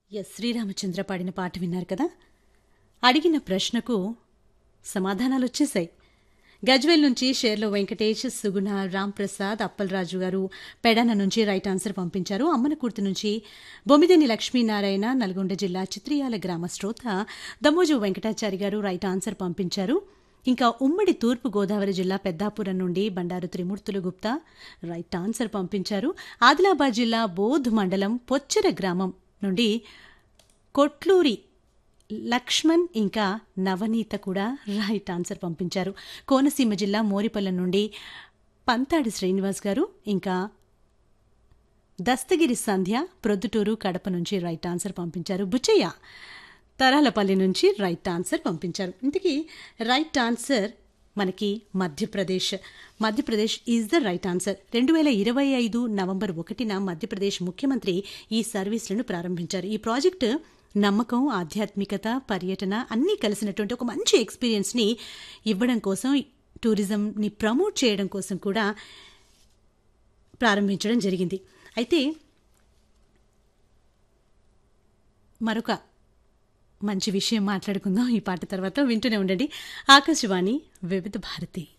yes Sriramachandra పాడిన పాట విన్నారు కదా అడిగిన ప్రశ్నకు సమాధానాలు వచ్చేశాయి గజ్వేల్ నుంచి షేర్లో వెంకటేష్ సుగుణ రాంప్రసాద్ అప్పలరాజు గారు పెడన నుంచి రైట్ ఆన్సర్ పంపించారు అమ్మనకుర్తి నుంచి బొమ్మిదేని లక్ష్మీనారాయణ నల్గొండ జిల్లా చిత్రియాల గ్రామ శ్రోత దమోజు వెంకటాచారి గారు రైట్ ఆన్సర్ పంపించారు ఇంకా ఉమ్మడి తూర్పు గోదావరి జిల్లా పెద్దాపురం నుండి బండారు త్రిమూర్తులు గుప్తా రైట్ ఆన్సర్ పంపించారు ఆదిలాబాద్ జిల్లా బోధ్ మండలం పొచ్చెర గ్రామం నుండి కొట్లూరి లక్ష్మణ్ ఇంకా నవనీత కూడా రైట్ ఆన్సర్ పంపించారు కోనసీమ జిల్లా మోరిపల్లె నుండి పంతాడి శ్రీనివాస్ గారు ఇంకా దస్తగిరి సంధ్య ప్రొద్దుటూరు కడప నుంచి రైట్ ఆన్సర్ పంపించారు బుచ్చయ్య తరాలపల్లి నుంచి రైట్ ఆన్సర్ పంపించారు ఇంతకీ రైట్ ఆన్సర్ మనకి Madhya Pradesh Madhya Pradesh is the right answer రెండు వేల ఇరవై ఐదు నవంబర్ ఒకటిన మధ్యప్రదేశ్ ముఖ్యమంత్రి ఈ సర్వీసులను ప్రారంభించారు ఈ ప్రాజెక్టు నమ్మకం ఆధ్యాత్మికత పర్యటన అన్నీ కలిసినటువంటి ఒక మంచి ఎక్స్పీరియన్స్ని ఇవ్వడం కోసం టూరిజంని ప్రమోట్ చేయడం కోసం కూడా ప్రారంభించడం జరిగింది అయితే మరొక మంచి విషయం మాట్లాడుకుందాం ఈ పాట తర్వాత వింటూనే ఉండండి ఆకాశవాణి వివిధ భారతి